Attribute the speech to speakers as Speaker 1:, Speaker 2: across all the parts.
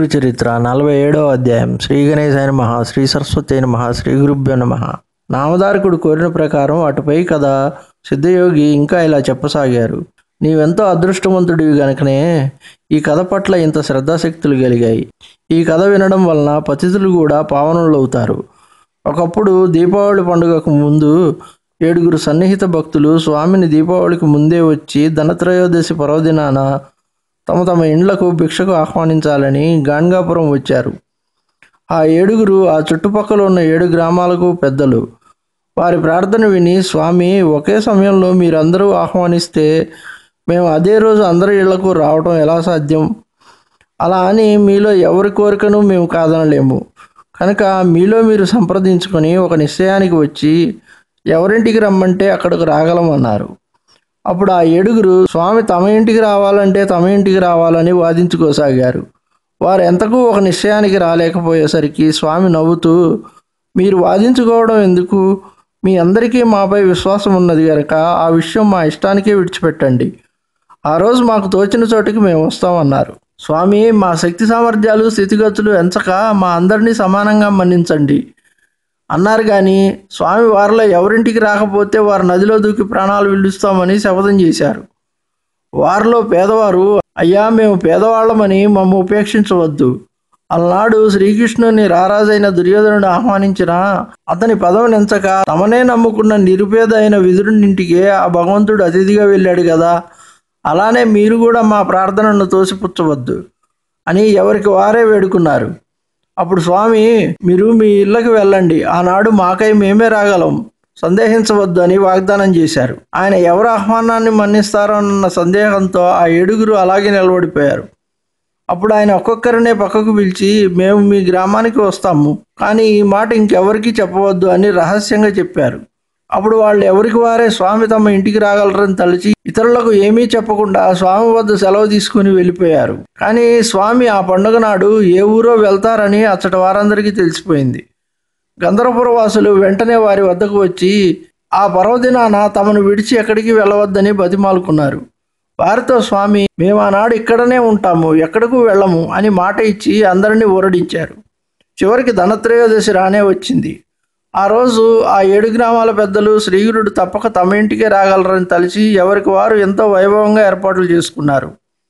Speaker 1: గురు చరిత్ర నలభై ఏడవ అధ్యాయం శ్రీ గణేశాయ నమ శ్రీ సరస్వతి నమ శ్రీ గురుభ్యో నమ నామధారకుడు కోరిన ప్రకారం అటుపై కథ సిద్ధయోగి ఇంకా ఇలా చెప్పసాగారు నీవెంతో అదృష్టవంతుడివి గనుకనే ఈ కథ పట్ల ఇంత శ్రద్ధాశక్తులు కలిగాయి ఈ కథ వినడం వలన పతితులు కూడా పావనులవుతారు ఒకప్పుడు దీపావళి పండుగకు ముందు ఏడుగురు సన్నిహిత భక్తులు స్వామిని దీపావళికి ముందే వచ్చి ధనత్రయోదశి పర్వదినాన తమ తమ ఇండ్లకు భిక్షకు ఆహ్వానించాలని గాన్గాపురం వచ్చారు ఆ ఏడుగురు ఆ చుట్టుపక్కల ఉన్న ఏడు గ్రామాలకు పెద్దలు వారి ప్రార్థన విని స్వామి ఒకే సమయంలో మీరందరూ ఆహ్వానిస్తే మేము అదే రోజు అందరి ఇళ్లకు రావటం ఎలా సాధ్యం అలా అని మీలో ఎవరి కోరికను మేము కాదనలేము కనుక మీలో మీరు సంప్రదించుకొని ఒక నిశ్చయానికి వచ్చి ఎవరింటికి రమ్మంటే అక్కడికి రాగలమన్నారు అప్పుడు ఆ ఏడుగురు స్వామి తమ ఇంటికి రావాలంటే తమ ఇంటికి రావాలని వాదించుకోసాగారు వారు ఎంతకు ఒక నిశ్చయానికి రాలేకపోయేసరికి స్వామి నవ్వుతూ మీరు వాదించుకోవడం ఎందుకు మీ అందరికీ మాపై విశ్వాసం ఉన్నది కనుక ఆ విషయం మా ఇష్టానికే విడిచిపెట్టండి ఆ రోజు మాకు తోచిన చోటికి మేము వస్తామన్నారు స్వామి మా శక్తి సామర్థ్యాలు స్థితిగతులు ఎంచక మా అందరినీ సమానంగా మన్నించండి అన్నారు కానీ స్వామి వారిలో ఎవరింటికి రాకపోతే వారు నదిలో దూకి ప్రాణాలు విడుస్తామని శపథం చేశారు వారిలో పేదవారు అయ్యా మేము పేదవాళ్ళమని మమ్మ ఉపేక్షించవద్దు అలనాడు శ్రీకృష్ణుని రారాజైన దుర్యోధనుడు ఆహ్వానించిన అతని పదవిని ఎంచక తమనే నమ్ముకున్న నిరుపేద అయిన విదురునింటికే ఆ భగవంతుడు అతిథిగా వెళ్ళాడు కదా అలానే మీరు కూడా మా ప్రార్థనను తోసిపుచ్చవద్దు అని ఎవరికి వారే వేడుకున్నారు అప్పుడు స్వామి మీరు మీ ఇళ్ళకి వెళ్ళండి ఆనాడు మాకై మేమే రాగలం సందేహించవద్దు అని వాగ్దానం చేశారు ఆయన ఎవరు ఆహ్వానాన్ని మన్నిస్తారో అన్న సందేహంతో ఆ ఏడుగురు అలాగే నిలబడిపోయారు అప్పుడు ఆయన ఒక్కొక్కరినే పక్కకు పిలిచి మేము మీ గ్రామానికి వస్తాము కానీ ఈ మాట ఇంకెవరికి చెప్పవద్దు అని రహస్యంగా చెప్పారు అప్పుడు వాళ్ళు ఎవరికి వారే స్వామి తమ ఇంటికి రాగలరని తలచి ఇతరులకు ఏమీ చెప్పకుండా స్వామి వద్ద సెలవు తీసుకుని వెళ్ళిపోయారు కానీ స్వామి ఆ పండుగ నాడు ఏ ఊరో వెళ్తారని అచ్చటి వారందరికీ తెలిసిపోయింది గంధర్వపుర వాసులు వెంటనే వారి వద్దకు వచ్చి ఆ పర్వదినాన తమను విడిచి ఎక్కడికి వెళ్ళవద్దని బతిమాలుకున్నారు వారితో స్వామి మేము ఆనాడు ఇక్కడనే ఉంటాము ఎక్కడకు వెళ్ళము అని మాట ఇచ్చి అందరినీ ఊరడించారు చివరికి ధనత్రయోదశి రానే వచ్చింది ఆ రోజు ఆ ఏడు గ్రామాల పెద్దలు శ్రీగురుడు తప్పక తమ ఇంటికే రాగలరని తలిచి ఎవరికి వారు ఎంతో వైభవంగా ఏర్పాట్లు చేసుకున్నారు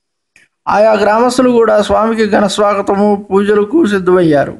Speaker 1: ఆయా గ్రామస్తులు కూడా స్వామికి ఘన స్వాగతము పూజలకు సిద్ధమయ్యారు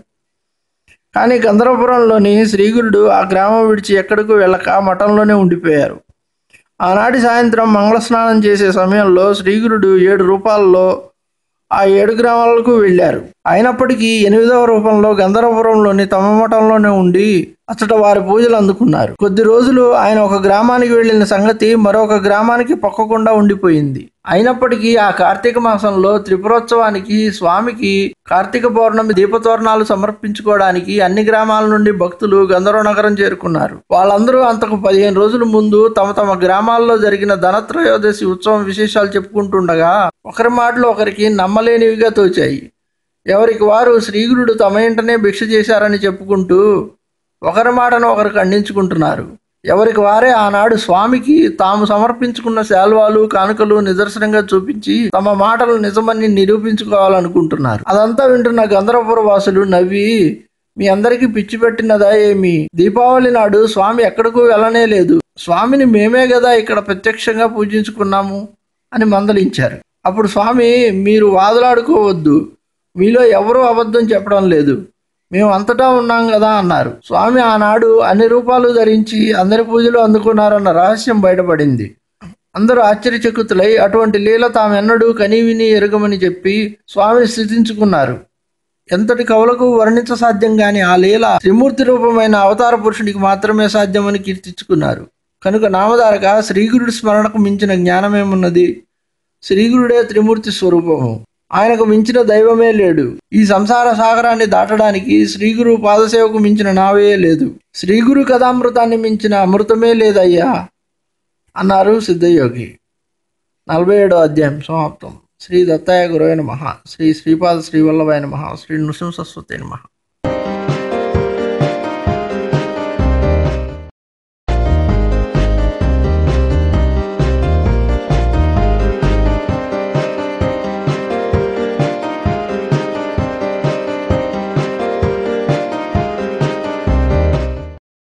Speaker 1: కానీ గంధర్వపురంలోని శ్రీగురుడు ఆ గ్రామం విడిచి ఎక్కడికి వెళ్ళక మఠంలోనే ఉండిపోయారు ఆనాటి సాయంత్రం మంగళ స్నానం చేసే సమయంలో శ్రీగురుడు ఏడు రూపాల్లో ఆ ఏడు గ్రామాలకు వెళ్ళారు అయినప్పటికీ ఎనిమిదవ రూపంలో గంధర్వపురంలోని తమ మఠంలోనే ఉండి అచ్చట వారి పూజలు అందుకున్నారు కొద్ది రోజులు ఆయన ఒక గ్రామానికి వెళ్ళిన సంగతి మరొక గ్రామానికి పక్కకుండా ఉండిపోయింది అయినప్పటికీ ఆ కార్తీక మాసంలో త్రిపురోత్సవానికి స్వామికి కార్తీక పౌర్ణమి దీపతోరణాలు సమర్పించుకోవడానికి అన్ని గ్రామాల నుండి భక్తులు గంధర్వ నగరం చేరుకున్నారు వాళ్ళందరూ అంతకు పదిహేను రోజుల ముందు తమ తమ గ్రామాల్లో జరిగిన ధనత్రయోదశి ఉత్సవం విశేషాలు చెప్పుకుంటుండగా ఒకరి మాటలు ఒకరికి నమ్మలేనివిగా తోచాయి ఎవరికి వారు శ్రీగురుడు తమ ఇంటనే భిక్ష చేశారని చెప్పుకుంటూ ఒకరి మాటను ఒకరు ఖండించుకుంటున్నారు ఎవరికి వారే ఆనాడు స్వామికి తాము సమర్పించుకున్న శాల్వాలు కానుకలు నిదర్శనంగా చూపించి తమ మాటలు నిజమని నిరూపించుకోవాలనుకుంటున్నారు అదంతా వింటున్న గంధర్వపుర వాసులు నవ్వి మీ అందరికీ పిచ్చి పెట్టినదా ఏమి దీపావళి నాడు స్వామి ఎక్కడికూ వెళ్ళనే లేదు స్వామిని మేమే కదా ఇక్కడ ప్రత్యక్షంగా పూజించుకున్నాము అని మందలించారు అప్పుడు స్వామి మీరు వాదులాడుకోవద్దు మీలో ఎవరూ అబద్ధం చెప్పడం లేదు మేము అంతటా ఉన్నాం కదా అన్నారు స్వామి ఆనాడు అన్ని రూపాలు ధరించి అందరి పూజలు అందుకున్నారన్న రహస్యం బయటపడింది అందరూ ఆశ్చర్యచకుతులై అటువంటి లీల తామెన్నడూ కని విని ఎరగమని చెప్పి స్వామిని స్థితించుకున్నారు ఎంతటి కవులకు వర్ణించ సాధ్యం కాని ఆ లీల త్రిమూర్తి రూపమైన అవతార పురుషునికి మాత్రమే సాధ్యమని కీర్తించుకున్నారు కనుక నామధారక శ్రీగురుడి స్మరణకు మించిన జ్ఞానమేమున్నది శ్రీగురుడే త్రిమూర్తి స్వరూపము ఆయనకు మించిన దైవమే లేడు ఈ సంసార సాగరాన్ని దాటడానికి శ్రీగురు పాదసేవకు మించిన నావే లేదు శ్రీగురు కథామృతాన్ని మించిన అమృతమే లేదయ్యా అన్నారు సిద్ధయోగి నలభై ఏడో అధ్యాయం సమాప్తం శ్రీ దత్తాయ గురవైన మహా శ్రీ శ్రీపాద శ్రీవల్లభాయ నమ శ్రీ నృసింహ సరస్వతి నమ